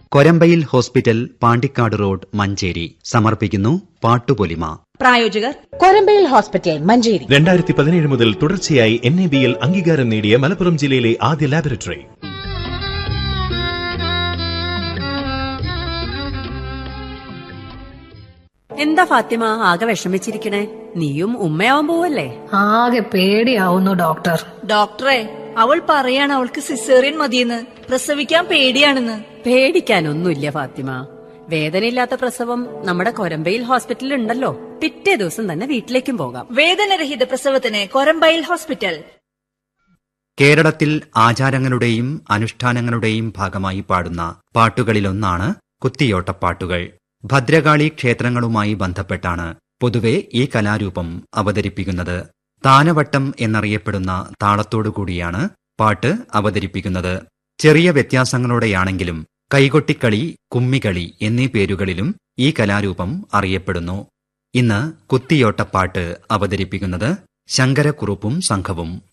Korambayil hospital Pandikkad road Manjeri സമർപ്പിക്കുന്നു പാട്ടുപൊലിമ പ്രായോജകർ കൊരമ്പയിൽ ഹോസ്പിറ്റൽ മഞ്ചേരി രണ്ടായിരത്തി പതിനേഴ് മുതൽ തുടർച്ചയായി എൻ എ ബിയിൽ അംഗീകാരം നേടിയ മലപ്പുറം ജില്ലയിലെ ആദ്യ ലാബറട്ടറി എന്താ ഫാത്തിമ ആകെ വിഷമിച്ചിരിക്കണേ നീയും ഉമ്മയാവാൻ പോവല്ലേ ആകെ പേടിയാവുന്നു ഡോക്ടർ ഡോക്ടറെ അവൾ പറയാണ് അവൾക്ക് സിസേറിയൻ മതിയെന്ന് പ്രസവിക്കാൻ പേടിയാണെന്ന് പേടിക്കാനൊന്നുമില്ല ഫാത്തിമ വേദനയില്ലാത്ത പ്രസവം നമ്മുടെ കൊരമ്പയിൽ ഹോസ്പിറ്റലിൽ ഉണ്ടല്ലോ പിറ്റേ ദിവസം തന്നെ വീട്ടിലേക്കും പോകാം വേദനരഹിത പ്രസവത്തിന് കൊരമ്പയിൽ ഹോസ്പിറ്റൽ കേരളത്തിൽ ആചാരങ്ങളുടെയും അനുഷ്ഠാനങ്ങളുടെയും ഭാഗമായി പാടുന്ന പാട്ടുകളിലൊന്നാണ് കുത്തിയോട്ടപ്പാട്ടുകൾ ഭദ്രകാളി ക്ഷേത്രങ്ങളുമായി ബന്ധപ്പെട്ടാണ് പൊതുവെ ഈ കലാരൂപം അവതരിപ്പിക്കുന്നത് താനവട്ടം എന്നറിയപ്പെടുന്ന താളത്തോടുകൂടിയാണ് പാട്ട് അവതരിപ്പിക്കുന്നത് ചെറിയ വ്യത്യാസങ്ങളോടെയാണെങ്കിലും കൈകൊട്ടിക്കളി കുമ്മികളി എന്നീ പേരുകളിലും ഈ കലാരൂപം അറിയപ്പെടുന്നു ഇന്ന് കുത്തിയോട്ടപ്പാട്ട് അവതരിപ്പിക്കുന്നത് ശങ്കരക്കുറുപ്പും സംഘവും